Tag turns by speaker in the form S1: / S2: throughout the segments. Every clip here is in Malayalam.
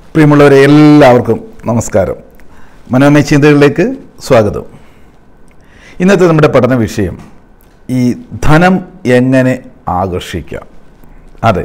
S1: പ്രിയമുള്ളവരെ എല്ലാവർക്കും നമസ്കാരം മനോമയ ചിന്തകളിലേക്ക് സ്വാഗതം ഇന്നത്തെ നമ്മുടെ പഠന വിഷയം ഈ ധനം എങ്ങനെ ആകർഷിക്കാം അതെ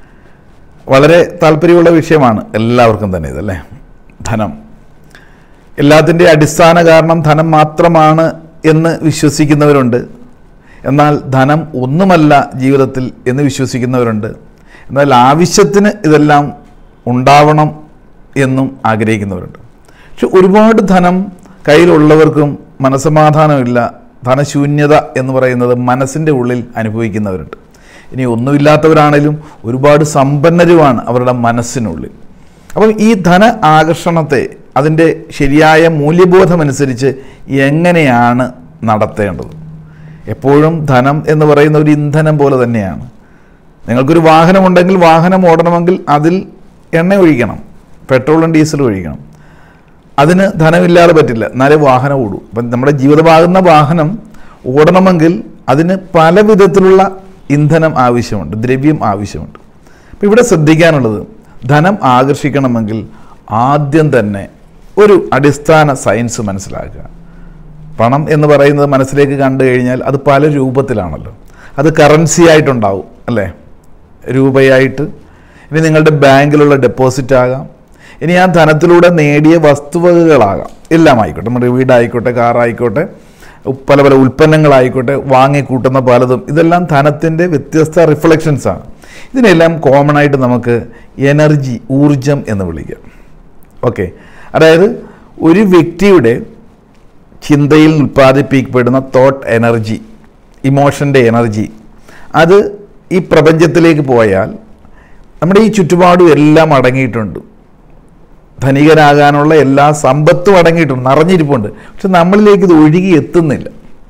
S1: വളരെ താല്പര്യമുള്ള വിഷയമാണ് എല്ലാവർക്കും തന്നെ ഇതല്ലേ ധനം എല്ലാത്തിൻ്റെ അടിസ്ഥാന കാരണം ധനം മാത്രമാണ് എന്ന് വിശ്വസിക്കുന്നവരുണ്ട് എന്നാൽ ധനം ഒന്നുമല്ല ജീവിതത്തിൽ എന്ന് വിശ്വസിക്കുന്നവരുണ്ട് എന്നാൽ ആവശ്യത്തിന് ഇതെല്ലാം ഉണ്ടാവണം എന്നും ആഗ്രഹിക്കുന്നവരുണ്ട് പക്ഷെ ഒരുപാട് ധനം കയ്യിലുള്ളവർക്കും മനസമാധാനമില്ല ധനശൂന്യത എന്ന് പറയുന്നത് മനസ്സിൻ്റെ ഉള്ളിൽ അനുഭവിക്കുന്നവരുണ്ട് ഇനി ഒന്നുമില്ലാത്തവരാണേലും ഒരുപാട് സമ്പന്നരുമാണ് അവരുടെ മനസ്സിനുള്ളിൽ അപ്പം ഈ ധന ആകർഷണത്തെ അതിൻ്റെ ശരിയായ മൂല്യബോധമനുസരിച്ച് എങ്ങനെയാണ് നടത്തേണ്ടത് എപ്പോഴും ധനം എന്ന് പറയുന്ന ഒരു ഇന്ധനം പോലെ തന്നെയാണ് നിങ്ങൾക്കൊരു വാഹനമുണ്ടെങ്കിൽ വാഹനം ഓടണമെങ്കിൽ അതിൽ എണ്ണ ഒഴിക്കണം പെട്രോളും ഡീസലും ഒഴിക്കണം അതിന് ധനമില്ലാതെ പറ്റില്ല എന്നാലേ വാഹനം ഓടൂ അപ്പം നമ്മുടെ ജീവിതമാകുന്ന വാഹനം ഓടണമെങ്കിൽ അതിന് പല വിധത്തിലുള്ള ഇന്ധനം ആവശ്യമുണ്ട് ദ്രവ്യം ആവശ്യമുണ്ട് അപ്പം ഇവിടെ ശ്രദ്ധിക്കാനുള്ളത് ധനം ആകർഷിക്കണമെങ്കിൽ ആദ്യം തന്നെ ഒരു അടിസ്ഥാന സയൻസ് മനസ്സിലാക്കുക പണം എന്ന് പറയുന്നത് മനസ്സിലേക്ക് കണ്ടു കഴിഞ്ഞാൽ അത് പല രൂപത്തിലാണല്ലോ അത് കറൻസി ആയിട്ടുണ്ടാവും അല്ലേ രൂപയായിട്ട് ഇനി നിങ്ങളുടെ ബാങ്കിലുള്ള ഡെപ്പോസിറ്റ് ആകാം ഇനി ആ ധനത്തിലൂടെ നേടിയ വസ്തുവകകളാകാം എല്ലാം ആയിക്കോട്ടെ നമ്മുടെ വീടായിക്കോട്ടെ കാറായിക്കോട്ടെ പല പല ഉൽപ്പന്നങ്ങളായിക്കോട്ടെ വാങ്ങിക്കൂട്ടുന്ന പലതും ഇതെല്ലാം ധനത്തിൻ്റെ വ്യത്യസ്ത റിഫ്ലക്ഷൻസ് ആണ് ഇതിനെല്ലാം കോമൺ ആയിട്ട് നമുക്ക് എനർജി ഊർജം എന്ന് വിളിക്കാം ഓക്കെ അതായത് ഒരു വ്യക്തിയുടെ ചിന്തയിൽ ഉൽപ്പാദിപ്പിക്കപ്പെടുന്ന തോട്ട് എനർജി ഇമോഷൻ്റെ എനർജി അത് ഈ പ്രപഞ്ചത്തിലേക്ക് പോയാൽ നമ്മുടെ ഈ ചുറ്റുപാടും എല്ലാം അടങ്ങിയിട്ടുണ്ട് ധനികനാകാനുള്ള എല്ലാ സമ്പത്തും അടങ്ങിയിട്ടുണ്ട് നിറഞ്ഞിരിപ്പുണ്ട് പക്ഷെ നമ്മളിലേക്ക് ഇത് ഒഴുകി എത്തുന്നില്ല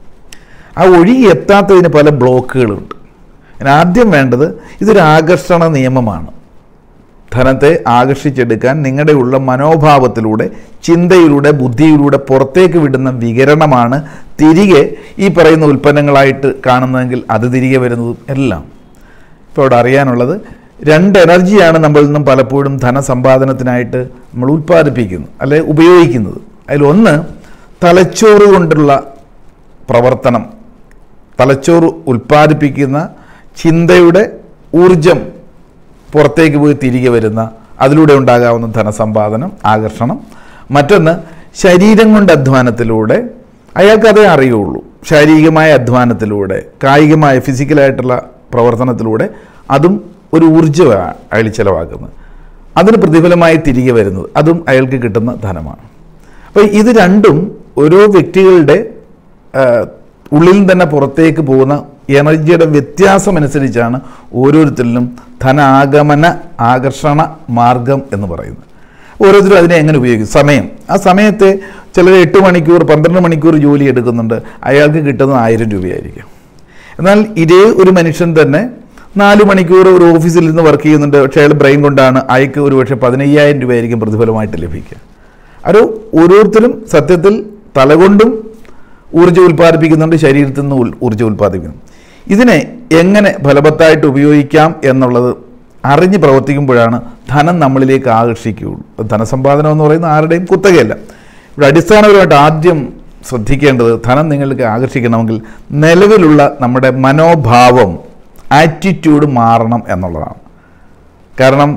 S1: ആ ഒഴുകി എത്താത്തതിന് പല ബ്ലോക്കുകളുണ്ട് അതിന് ആദ്യം വേണ്ടത് ഇതൊരു ആകർഷണ നിയമമാണ് ധനത്തെ ആകർഷിച്ചെടുക്കാൻ നിങ്ങളുടെ ഉള്ള മനോഭാവത്തിലൂടെ ചിന്തയിലൂടെ ബുദ്ധിയിലൂടെ പുറത്തേക്ക് വിടുന്ന വികരണമാണ് തിരികെ ഈ പറയുന്ന ഉൽപ്പന്നങ്ങളായിട്ട് കാണുന്നതെങ്കിൽ അത് തിരികെ വരുന്നതും എല്ലാം ഇപ്പോൾ ഇവിടെ അറിയാനുള്ളത് രണ്ട് എനർജിയാണ് നമ്മളിൽ നിന്നും പലപ്പോഴും ധനസമ്പാദനത്തിനായിട്ട് നമ്മൾ ഉൽപ്പാദിപ്പിക്കുന്നത് അല്ലെ ഉപയോഗിക്കുന്നത് അതിലൊന്ന് തലച്ചോറ് കൊണ്ടുള്ള പ്രവർത്തനം തലച്ചോറ് ഉൽപ്പാദിപ്പിക്കുന്ന ചിന്തയുടെ ഊർജം പുറത്തേക്ക് പോയി തിരികെ വരുന്ന അതിലൂടെ ഉണ്ടാകാവുന്ന ധനസമ്പാദനം ആകർഷണം മറ്റൊന്ന് ശരീരം കൊണ്ട് അധ്വാനത്തിലൂടെ അയാൾക്ക് അതേ അറിയുള്ളൂ ശാരീരികമായ അധ്വാനത്തിലൂടെ കായികമായ ഫിസിക്കലായിട്ടുള്ള പ്രവർത്തനത്തിലൂടെ അതും ഒരു ഊർജ്ജമാണ് അയാൾ ചിലവാക്കുന്നത് അതിന് പ്രതിഫലമായി തിരികെ വരുന്നത് അതും അയാൾക്ക് കിട്ടുന്ന ധനമാണ് അപ്പോൾ ഇത് രണ്ടും ഓരോ വ്യക്തികളുടെ ആ, ഉള്ളിൽ നിന്ന് തന്നെ പുറത്തേക്ക് പോകുന്ന എനർജിയുടെ വ്യത്യാസം അനുസരിച്ചാണ് ഓരോരുത്തരിലും ധനാഗമന ആകർഷണ മാർഗം എന്ന് പറയുന്നത് ഓരോരുത്തരും അതിനെ എങ്ങനെ ഉപയോഗിക്കും സമയം ആ സമയത്തെ ചിലർ എട്ട് മണിക്കൂർ പന്ത്രണ്ട് മണിക്കൂർ ജോലി എടുക്കുന്നുണ്ട് അയാൾക്ക് കിട്ടുന്നത് ആയിരം രൂപയായിരിക്കും എന്നാൽ ഇതേ ഒരു മനുഷ്യൻ തന്നെ നാല് മണിക്കൂർ ഒരു ഓഫീസിൽ നിന്ന് വർക്ക് ചെയ്യുന്നുണ്ട് പക്ഷേ അയാൾ ബ്രെയിൻ കൊണ്ടാണ് അയക്ക് ഒരു പക്ഷേ പതിനയ്യായിരം രൂപയായിരിക്കും പ്രതിഫലമായിട്ട് ലഭിക്കുക അത് ഓരോരുത്തരും സത്യത്തിൽ തലകൊണ്ടും ഊർജ്ജം ഉൽപ്പാദിപ്പിക്കുന്നുണ്ട് ശരീരത്തിൽ നിന്ന് ഉൽ- ഊർജ്ജം ഉൽപ്പാദിപ്പിക്കുന്നു ഇതിനെ എങ്ങനെ ഫലവത്തായിട്ട് ഉപയോഗിക്കാം എന്നുള്ളത് അറിഞ്ഞ് പ്രവർത്തിക്കുമ്പോഴാണ് ധനം നമ്മളിലേക്ക് ആകർഷിക്കുകയുള്ളൂ അപ്പോൾ ധനസമ്പാദനം എന്ന് പറയുന്നത് ആരുടെയും കുത്തകയല്ല ഇവിടെ അടിസ്ഥാനപരമായിട്ട് ആദ്യം ശ്രദ്ധിക്കേണ്ടത് ധനം നിങ്ങൾക്ക് ആകർഷിക്കണമെങ്കിൽ നിലവിലുള്ള നമ്മുടെ മനോഭാവം ആറ്റിറ്റ്യൂഡ് മാറണം എന്നുള്ളതാണ് കാരണം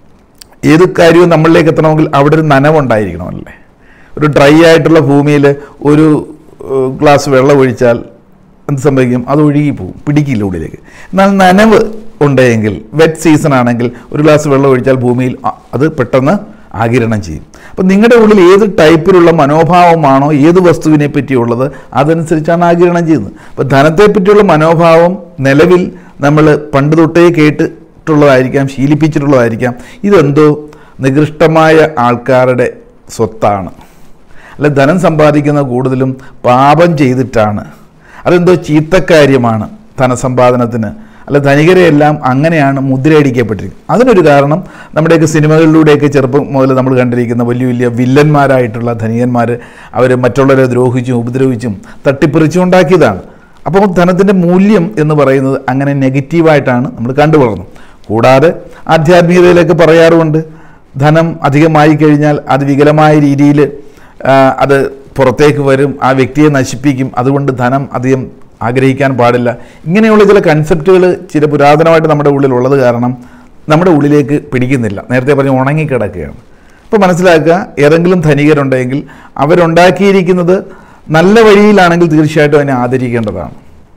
S1: ഏത് കാര്യവും നമ്മളിലേക്ക് എത്തണമെങ്കിൽ അവിടെ ഒരു നനവുണ്ടായിരിക്കണമല്ലേ ഒരു ഡ്രൈ ആയിട്ടുള്ള ഭൂമിയിൽ ഒരു ഏഹ്, ഗ്ലാസ് വെള്ളം ഒഴിച്ചാൽ എന്ത് സംഭവിക്കും അത് ഒഴുകി പോകും പിടിക്കില്ല ഉള്ളിലേക്ക് എന്നാൽ നനവ് ഉണ്ടെങ്കിൽ വെറ്റ് സീസൺ ആണെങ്കിൽ ഒരു ഗ്ലാസ് വെള്ളം ഒഴിച്ചാൽ ഭൂമിയിൽ അ- അത് പെട്ടെന്ന് ആകിരണം ചെയ്യും അപ്പം നിങ്ങളുടെ ഉള്ളിൽ ഏത് ടൈപ്പിലുള്ള മനോഭാവമാണോ ഏത് വസ്തുവിനെ പറ്റിയുള്ളത് അതനുസരിച്ചാണ് ആകിരണം ചെയ്യുന്നത് അപ്പം ധനത്തെ പറ്റിയുള്ള മനോഭാവം നിലവിൽ നമ്മൾ പണ്ട് തൊട്ടേ കേട്ടിട്ടുള്ളതായിരിക്കാം ശീലിപ്പിച്ചിട്ടുള്ളതായിരിക്കാം ഇതെന്തോ നികൃഷ്ടമായ ആൾക്കാരുടെ സ്വത്താണ് അല്ല ധനം സമ്പാദിക്കുന്ന കൂടുതലും പാപം ചെയ്തിട്ടാണ് അതെന്തോ ചീത്തക്കാര്യമാണ് ധനസമ്പാദനത്തിന് അല്ല ധനികരെയെല്ലാം അങ്ങനെയാണ് മുദ്രയടിക്കപ്പെട്ടിരിക്കുന്നത് അതിനൊരു കാരണം നമ്മുടെയൊക്കെ സിനിമകളിലൂടെയൊക്കെ ചെറുപ്പം മുതൽ നമ്മൾ കണ്ടിരിക്കുന്ന വലിയ വലിയ വില്ലന്മാരായിട്ടുള്ള ധനികന്മാർ അവർ മറ്റുള്ളവരെ ദ്രോഹിച്ചും ഉപദ്രവിച്ചും തട്ടിപ്പറിച്ചും ഉണ്ടാക്കിയതാണ് അപ്പോൾ ധനത്തിൻ്റെ മൂല്യം എന്ന് പറയുന്നത് അങ്ങനെ നെഗറ്റീവായിട്ടാണ് നമ്മൾ കണ്ടുവളർന്നത് കൂടാതെ ആധ്യാത്മികതയിലൊക്കെ പറയാറുമുണ്ട് ധനം അധികമായി കഴിഞ്ഞാൽ അത് വികലമായ രീതിയിൽ അത് പുറത്തേക്ക് വരും ആ വ്യക്തിയെ നശിപ്പിക്കും അതുകൊണ്ട് ധനം അധികം ആഗ്രഹിക്കാൻ പാടില്ല ഇങ്ങനെയുള്ള ചില കൺസെപ്റ്റുകൾ ചില പുരാതനമായിട്ട് നമ്മുടെ ഉള്ളിൽ ഉള്ളത് കാരണം നമ്മുടെ ഉള്ളിലേക്ക് പിടിക്കുന്നില്ല നേരത്തെ പറഞ്ഞ് ഉണങ്ങിക്കിടക്കുകയാണ് അപ്പോൾ മനസ്സിലാക്കുക ഏതെങ്കിലും ധനികരുണ്ടെങ്കിൽ അവരുണ്ടാക്കിയിരിക്കുന്നത് നല്ല വഴിയിലാണെങ്കിൽ തീർച്ചയായിട്ടും അതിനെ ആദരിക്കേണ്ടതാണ്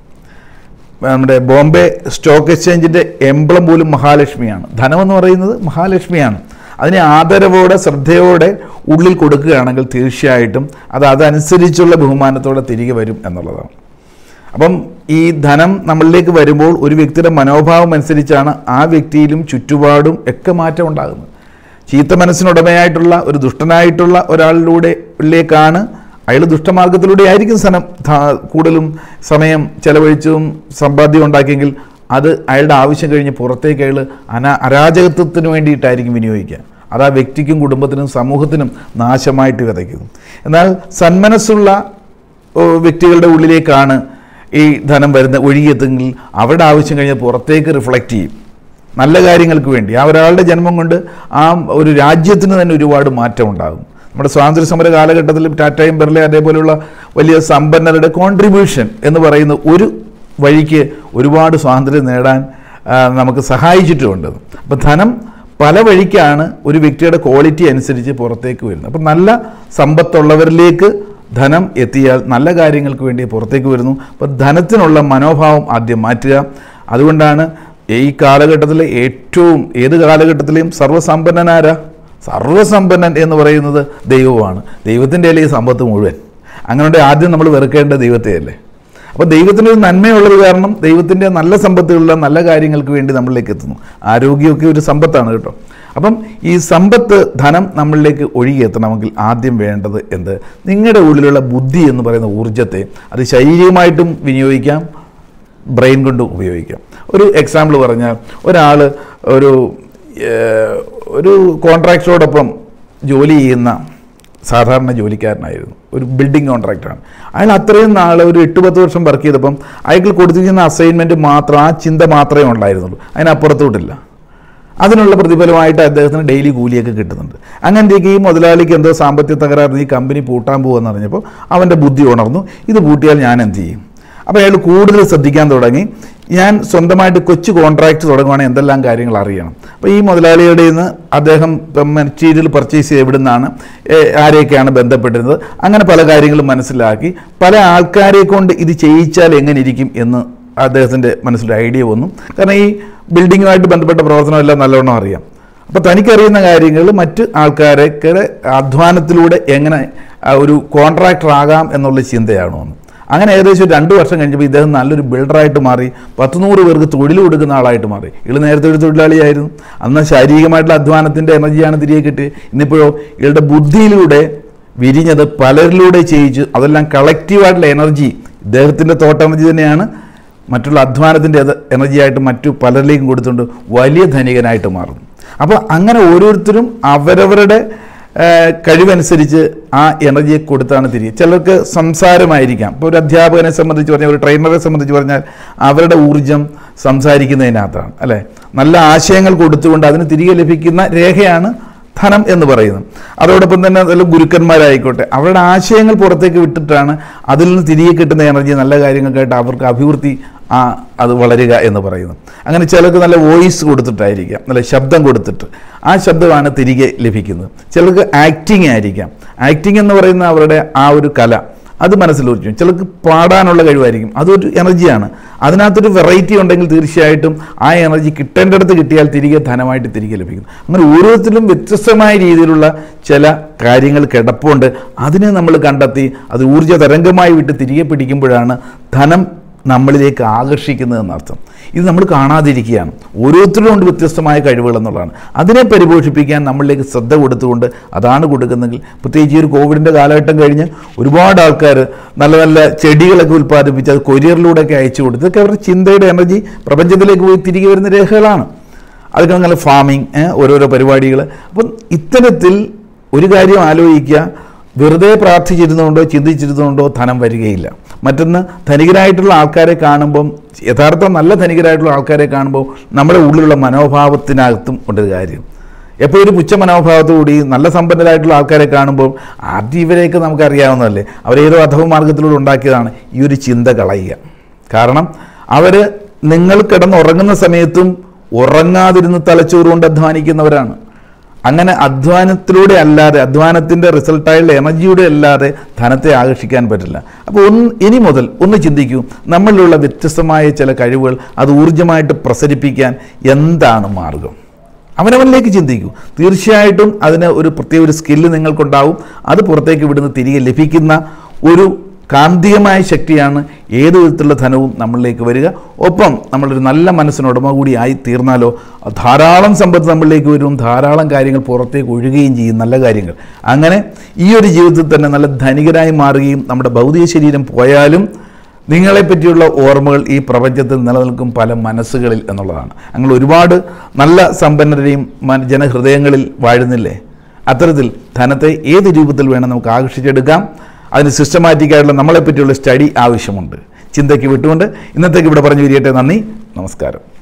S1: നമ്മുടെ ബോംബെ സ്റ്റോക്ക് എക്സ്ചേഞ്ചിൻ്റെ എംബ്ലം പോലും മഹാലക്ഷ്മിയാണ് ധനമെന്ന് പറയുന്നത് മഹാലക്ഷ്മിയാണ് അതിനെ ആദരവോടെ ശ്രദ്ധയോടെ ഉള്ളിൽ കൊടുക്കുകയാണെങ്കിൽ തീർച്ചയായിട്ടും അത് അതനുസരിച്ചുള്ള ബഹുമാനത്തോടെ തിരികെ വരും എന്നുള്ളതാണ് അപ്പം ഈ ധനം നമ്മളിലേക്ക് വരുമ്പോൾ ഒരു വ്യക്തിയുടെ മനോഭാവം അനുസരിച്ചാണ് ആ വ്യക്തിയിലും ചുറ്റുപാടും ഒക്കെ മാറ്റം ഉണ്ടാകുന്നത് ചീത്ത മനസ്സിനുടമയായിട്ടുള്ള ഒരു ദുഷ്ടനായിട്ടുള്ള ഒരാളിലൂടെ ിലേക്കാണ് അയാൾ ദുഷ്ടമാർഗത്തിലൂടെ ആയിരിക്കും സനം ധ- കൂടുതലും സമയം ചെലവഴിച്ചും സമ്പാദ്യം ഉണ്ടാക്കിയെങ്കിൽ അത് അയാളുടെ ആവശ്യം കഴിഞ്ഞ് പുറത്തേക്ക് അയാൾ അനാ അരാജകത്വത്തിന് വേണ്ടിയിട്ടായിരിക്കും വിനിയോഗിക്കുക അത് ആ വ്യക്തിക്കും കുടുംബത്തിനും സമൂഹത്തിനും നാശമായിട്ട് വിതയ്ക്കുന്നു എന്നാൽ സന്മനസ്സുള്ള ഓ, വ്യക്തികളുടെ ഉള്ളിലേക്കാണ് ഈ ധനം വരുന്ന ഒഴുകിയെത്തുമെങ്കിൽ അവരുടെ ആവശ്യം കഴിഞ്ഞ് പുറത്തേക്ക് റിഫ്ലക്റ്റ് ചെയ്യും നല്ല കാര്യങ്ങൾക്ക് വേണ്ടി ആ ഒരാളുടെ ജന്മം കൊണ്ട് ആ ഒരു രാജ്യത്തിന് തന്നെ ഒരുപാട് മാറ്റം ഉണ്ടാകും നമ്മുടെ സ്വാതന്ത്ര്യ സമര കാലഘട്ടത്തിൽ ടാറ്റയും ബെർലെ അതേപോലെയുള്ള വലിയ സമ്പന്നരുടെ കോൺട്രിബ്യൂഷൻ എന്ന് പറയുന്ന ഒരു വഴിക്ക് ഒരുപാട് സ്വാതന്ത്ര്യം നേടാൻ ആ, നമുക്ക് സഹായിച്ചിട്ടുമുണ്ട് അപ്പം ധനം പല വഴിക്കാണ് ഒരു വ്യക്തിയുടെ ക്വാളിറ്റി അനുസരിച്ച് പുറത്തേക്ക് വരുന്നത് അപ്പം നല്ല സമ്പത്തുള്ളവരിലേക്ക് ധനം എത്തിയാൽ നല്ല കാര്യങ്ങൾക്ക് വേണ്ടി പുറത്തേക്ക് വരുന്നു അപ്പോൾ ധനത്തിനുള്ള മനോഭാവം ആദ്യം മാറ്റുക അതുകൊണ്ടാണ് ഈ കാലഘട്ടത്തിൽ ഏറ്റവും ഏത് കാലഘട്ടത്തിലെയും സർവ്വസമ്പന്നനാരാ സർവ്വസമ്പന്നൻ എന്ന് പറയുന്നത് ദൈവമാണ് ദൈവത്തിൻ്റെ ഈ സമ്പത്ത് മുഴുവൻ അങ്ങനെ ആദ്യം നമ്മൾ വെറുക്കേണ്ട ദൈവത്തെയല്ലേ അപ്പോൾ ദൈവത്തിൻ്റെ ഒരു നന്മയുള്ളത് കാരണം ദൈവത്തിൻ്റെ നല്ല സമ്പത്തുകളിലെ നല്ല കാര്യങ്ങൾക്ക് വേണ്ടി നമ്മളിലേക്ക് എത്തുന്നു ആരോഗ്യമൊക്കെ ഒരു സമ്പത്താണ് കേട്ടോ അപ്പം ഈ സമ്പത്ത് ധനം നമ്മളിലേക്ക് ഒഴുകിയെത്തണമെങ്കിൽ ആദ്യം വേണ്ടത് എന്ത് നിങ്ങളുടെ ഉള്ളിലുള്ള ബുദ്ധി എന്ന് പറയുന്ന ഊർജ്ജത്തെ അത് ശാരീരികമായിട്ടും വിനിയോഗിക്കാം ബ്രെയിൻ കൊണ്ട് ഉപയോഗിക്കാം ഒരു എക്സാമ്പിൾ പറഞ്ഞാൽ ഒരാൾ ഒരു ഏഹ്, ഒരു കോൺട്രാക്ടറോടൊപ്പം ജോലി ചെയ്യുന്ന സാധാരണ ജോലിക്കാരനായിരുന്നു ഒരു ബിൽഡിംഗ് കോൺട്രാക്ടറാണ് അയാൾ അത്രയും നാൾ ഒരു എട്ട് പത്ത് വർഷം വർക്ക് ചെയ്തപ്പം അയാൾക്ക് കൊടുത്തിരിക്കുന്ന അസൈൻമെൻറ്റ് മാത്രം ആ ചിന്ത മാത്രമേ ഉണ്ടായിരുന്നുള്ളൂ അതിനപ്പുറത്തോട്ടില്ല അതിനുള്ള പ്രതിഫലമായിട്ട് അദ്ദേഹത്തിന് ഡെയിലി കൂലിയൊക്കെ കിട്ടുന്നുണ്ട് അങ്ങനത്തേക്ക് ഈ മുതലാളിക്ക് എന്തോ സാമ്പത്തിക തകരാറിന് ഈ കമ്പനി പൂട്ടാൻ പോകുമെന്ന് അറിഞ്ഞപ്പോൾ അവൻ്റെ ബുദ്ധി ഉണർന്നു ഇത് പൂട്ടിയാൽ ഞാൻ എന്ത് ചെയ്യും അപ്പോൾ അയാൾ കൂടുതൽ ശ്രദ്ധിക്കാൻ തുടങ്ങി ഞാൻ സ്വന്തമായിട്ട് കൊച്ചു കോൺട്രാക്ട് തുടങ്ങുവാണെങ്കിൽ എന്തെല്ലാം കാര്യങ്ങൾ അറിയണം അപ്പോൾ ഈ മുതലാളിയുടെ നിന്ന് അദ്ദേഹം ഇപ്പം മെറ്റീരിയൽ പർച്ചേസ് ചെയ്ത് എവിടുന്നാണ് ഏ, ആരെയൊക്കെയാണ് ബന്ധപ്പെട്ടിരുന്നത് അങ്ങനെ പല കാര്യങ്ങളും മനസ്സിലാക്കി പല ആൾക്കാരെ കൊണ്ട് ഇത് ചെയ്യിച്ചാൽ എങ്ങനെ ഇരിക്കും എന്ന് അദ്ദേഹത്തിൻ്റെ മനസ്സിലൊരു ഐഡിയ വന്നു കാരണം ഈ ബിൽഡിങ്ങുമായിട്ട് ബന്ധപ്പെട്ട പ്രവർത്തനമെല്ലാം നല്ലവണ്ണം അറിയാം അപ്പോൾ തനിക്കറിയുന്ന കാര്യങ്ങൾ മറ്റ് ആൾക്കാരൊക്കെ അധ്വാനത്തിലൂടെ എങ്ങനെ ആ, ഒരു കോൺട്രാക്ടർ ആകാം എന്നുള്ള ചിന്തയാണ് വന്നു അങ്ങനെ ഏകദേശം ഒരു രണ്ട് വർഷം കഴിഞ്ഞപ്പോൾ ഇദ്ദേഹം നല്ലൊരു ബിൽഡറായിട്ട് മാറി പത്ത് നൂറ് പേർക്ക് തൊഴിൽ കൊടുക്കുന്ന ആളായിട്ട് മാറി ഇയാൾ നേരത്തെ ഒരു തൊഴിലാളിയായിരുന്നു അന്ന് ശാരീരികമായിട്ടുള്ള അധ്വാനത്തിൻ്റെ എനർജിയാണ് തിരികെ കിട്ടി ഇന്നിപ്പോഴോ ഇയാളുടെ ബുദ്ധിയിലൂടെ വിരിഞ്ഞത് പലരിലൂടെ ചെയ്യിച്ചു അതെല്ലാം കളക്റ്റീവായിട്ടുള്ള എനർജി ഇദ്ദേഹത്തിൻ്റെ തോട്ട് എനർജി തന്നെയാണ് മറ്റുള്ള അധ്വാനത്തിൻ്റെ എനർജിയായിട്ട് മറ്റു പലരിലേക്കും കൊടുത്തുകൊണ്ട് വലിയ ധനികനായിട്ട് മാറുന്നു അപ്പോൾ അങ്ങനെ ഓരോരുത്തരും അവരവരുടെ ആ, കഴിവനുസരിച്ച് ആ എനർജിയെ കൊടുത്താണ് തിരികെ ചിലർക്ക് സംസാരമായിരിക്കാം ഇപ്പോൾ ഒരു അധ്യാപകനെ സംബന്ധിച്ച് പറഞ്ഞാൽ ഒരു ട്രെയിനറെ സംബന്ധിച്ച് പറഞ്ഞാൽ അവരുടെ ഊർജം സംസാരിക്കുന്നതിനകത്താണ് അല്ലേ നല്ല ആശയങ്ങൾ കൊടുത്തുകൊണ്ട് അതിന് തിരികെ ലഭിക്കുന്ന രേഖയാണ് ധനം എന്ന് പറയുന്നത് അതോടൊപ്പം തന്നെ അതിൽ ഗുരുക്കന്മാരായിക്കോട്ടെ അവരുടെ ആശയങ്ങൾ പുറത്തേക്ക് വിട്ടിട്ടാണ് അതിൽ നിന്ന് തിരികെ കിട്ടുന്ന എനർജി നല്ല കാര്യങ്ങൾക്കായിട്ട് അവർക്ക് അഭിവൃദ്ധി ആ അത് വളരുക എന്ന് പറയുന്നത് അങ്ങനെ ചിലർക്ക് നല്ല വോയിസ് കൊടുത്തിട്ടായിരിക്കാം നല്ല ശബ്ദം കൊടുത്തിട്ട് ആ ശബ്ദമാണ് തിരികെ ലഭിക്കുന്നത് ചിലർക്ക് ആക്ടിങ് ആയിരിക്കാം ആക്ടിങ് എന്ന് പറയുന്ന അവരുടെ ആ ഒരു കല അത് മനസ്സിലൊരിക്കും ചിലർക്ക് പാടാനുള്ള കഴിവായിരിക്കും അതൊരു എനർജിയാണ് അതിനകത്തൊരു വെറൈറ്റി ഉണ്ടെങ്കിൽ തീർച്ചയായിട്ടും ആ എനർജി കിട്ടേണ്ടടുത്ത് കിട്ടിയാൽ തിരികെ ധനമായിട്ട് തിരികെ ലഭിക്കും അങ്ങനെ ഓരോരുത്തരും വ്യത്യസ്തമായ രീതിയിലുള്ള ചില കാര്യങ്ങൾ കിടപ്പുണ്ട് അതിനെ നമ്മൾ കണ്ടെത്തി അത് ഊർജ്ജ തരംഗമായി വിട്ട് തിരികെ പിടിക്കുമ്പോഴാണ് ധനം നമ്മളിലേക്ക് ആകർഷിക്കുന്നത് എന്നർത്ഥം ഇത് നമ്മൾ കാണാതിരിക്കുകയാണ് ഓരോരുത്തരും ഉണ്ട് വ്യത്യസ്തമായ കഴിവുകൾ എന്നുള്ളതാണ് അതിനെ പരിപോഷിപ്പിക്കാൻ നമ്മളിലേക്ക് ശ്രദ്ധ കൊടുത്തുകൊണ്ട് അതാണ് കൊടുക്കുന്നെങ്കിൽ പ്രത്യേകിച്ച് ഈ ഒരു കോവിഡിൻ്റെ കാലഘട്ടം കഴിഞ്ഞ് ഒരുപാട് ആൾക്കാർ നല്ല നല്ല ചെടികളൊക്കെ ഉൽപ്പാദിപ്പിച്ച് അത് കൊരിയറിലൂടെയൊക്കെ അയച്ചു കൊടുത്ത് ഇതൊക്കെ അവരുടെ ചിന്തയുടെ എനർജി പ്രപഞ്ചത്തിലേക്ക് പോയി തിരികെ വരുന്ന രേഖകളാണ് അതൊക്കെ നല്ല ഫാമിങ് ഓരോരോ പരിപാടികൾ അപ്പം ഇത്തരത്തിൽ ഒരു കാര്യം ആലോചിക്കുക വെറുതെ പ്രാർത്ഥിച്ചിരുന്നുകൊണ്ടോ ചിന്തിച്ചിരുന്നുകൊണ്ടോ ധനം വരികയില്ല മറ്റൊന്ന് ധനികരായിട്ടുള്ള ആൾക്കാരെ കാണുമ്പം യഥാർത്ഥ നല്ല ധനികരായിട്ടുള്ള ആൾക്കാരെ കാണുമ്പോൾ നമ്മുടെ ഉള്ളിലുള്ള മനോഭാവത്തിനകത്തും ഉണ്ടൊരു കാര്യം എപ്പോഴും ഒരു പുച്ഛ മനോഭാവത്തോടുകൂടി നല്ല സമ്പന്നരായിട്ടുള്ള ആൾക്കാരെ കാണുമ്പോൾ ആദ്യം ഇവരെയൊക്കെ നമുക്കറിയാവുന്നതല്ലേ അവരേതോ അധവ മാർഗത്തിലൂടെ ഉണ്ടാക്കിയതാണ് ഈ ഒരു ചിന്ത കളയുക കാരണം അവർ നിങ്ങൾ കിടന്നുറങ്ങുന്ന സമയത്തും ഉറങ്ങാതിരുന്ന് തലച്ചോറ് കൊണ്ട് അധ്വാനിക്കുന്നവരാണ് അങ്ങനെ അധ്വാനത്തിലൂടെ അല്ലാതെ അധ്വാനത്തിൻ്റെ റിസൾട്ടായുള്ള എനർജിയുടെ അല്ലാതെ ധനത്തെ ആകർഷിക്കാൻ പറ്റില്ല അപ്പോൾ ഒന്ന് ഇനി മുതൽ ഒന്ന് ചിന്തിക്കൂ നമ്മളിലുള്ള വ്യത്യസ്തമായ ചില കഴിവുകൾ അത് ഊർജ്ജമായിട്ട് പ്രസരിപ്പിക്കാൻ എന്താണ് മാർഗം അവനവനിലേക്ക് ചിന്തിക്കൂ തീർച്ചയായിട്ടും അതിന് ഒരു പ്രത്യേക ഒരു സ്കില്ല് നിങ്ങൾക്കുണ്ടാവും അത് പുറത്തേക്ക് വിടുന്ന തിരികെ ലഭിക്കുന്ന ഒരു കാന്തികമായ ശക്തിയാണ് ഏത് വിധത്തിലുള്ള ധനവും നമ്മളിലേക്ക് വരിക ഒപ്പം നമ്മളൊരു നല്ല മനസ്സിനുടമ കൂടി ആയി തീർന്നാലോ ധാരാളം സമ്പത്ത് നമ്മളിലേക്ക് വരും ധാരാളം കാര്യങ്ങൾ പുറത്തേക്ക് ഒഴുകുകയും ചെയ്യും നല്ല കാര്യങ്ങൾ അങ്ങനെ ഈ ഒരു ജീവിതത്തിൽ തന്നെ നല്ല ധനികരായി മാറുകയും നമ്മുടെ ഭൗതിക ശരീരം പോയാലും നിങ്ങളെ പറ്റിയുള്ള ഓർമ്മകൾ ഈ പ്രപഞ്ചത്തിൽ നിലനിൽക്കും പല മനസ്സുകളിൽ എന്നുള്ളതാണ് അങ്ങനെ ഒരുപാട് നല്ല സമ്പന്നരെയും മന- ജനഹൃദയങ്ങളിൽ വാഴുന്നില്ലേ അത്തരത്തിൽ ധനത്തെ ഏത് രൂപത്തിൽ വേണം നമുക്ക് ആകർഷിച്ചെടുക്കാം അതിന് സിസ്റ്റമാറ്റിക് ആയിട്ടുള്ള നമ്മളെ പറ്റിയുള്ള സ്റ്റഡി ആവശ്യമുണ്ട് ചിന്തയ്ക്ക് വിട്ടുകൊണ്ട് ഇന്നത്തേക്ക് ഇവിടെ പറഞ്ഞു വരികട്ടെ നന്ദി നമസ്കാരം